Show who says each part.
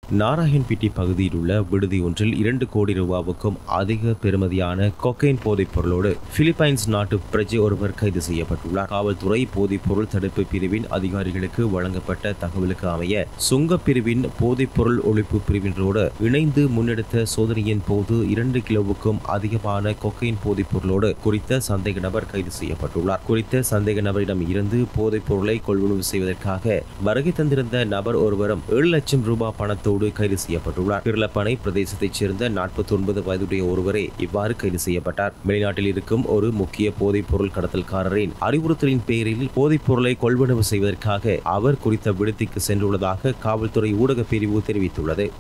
Speaker 1: நாராயண்பிட்டி பகுதியில் உள்ள விடுதி ஒன்றில் இரண்டு கோடி ரூபாவுக்கும் அதிக பெறுமதியான கொக்கைன் போதைப் பொருளோடு பிலிப்பைன்ஸ் நாட்டு பிரஜை ஒருவர் கைது செய்யப்பட்டுள்ளார் காவல்துறை போதைப் பொருள் தடுப்பு பிரிவின் அதிகாரிகளுக்கு வழங்கப்பட்ட தகவலுக்கு அமைய சுங்கப் பிரிவின் போதைப் பொருள் ஒழிப்பு பிரிவினரோடு இணைந்து முன்னெடுத்த சோதனையின் போது இரண்டு கிலோவுக்கும் அதிகமான கொக்கைன் போதைப் பொருளோடு குறித்த சந்தேக நபர் கைது செய்யப்பட்டுள்ளார் குறித்த சந்தேக நபரிடம் இருந்து போதைப் பொருளை கொள்வனவு செய்வதற்காக வருகை தந்திருந்த நபர் ஒருவரும் ஏழு லட்சம் ரூபாய் பணத்தோடு கைது செய்யப்பட்டுள்ளார் கிருளப்பனை பிரதேசத்தைச் சேர்ந்த நாற்பத்தி ஒன்பது வயதுடைய ஒருவரே இவ்வாறு கைது செய்யப்பட்டார் வெளிநாட்டில் இருக்கும் ஒரு முக்கிய போதைப் பொருள் கடத்தல்காரரின் அறிவுறுத்தலின் பேரில் போதைப் பொருளை கொள்வனவு செய்வதற்காக அவர் குறித்த விடுதிக்கு சென்றுள்ளதாக காவல்துறை ஊடகப் பிரிவு தெரிவித்துள்ளது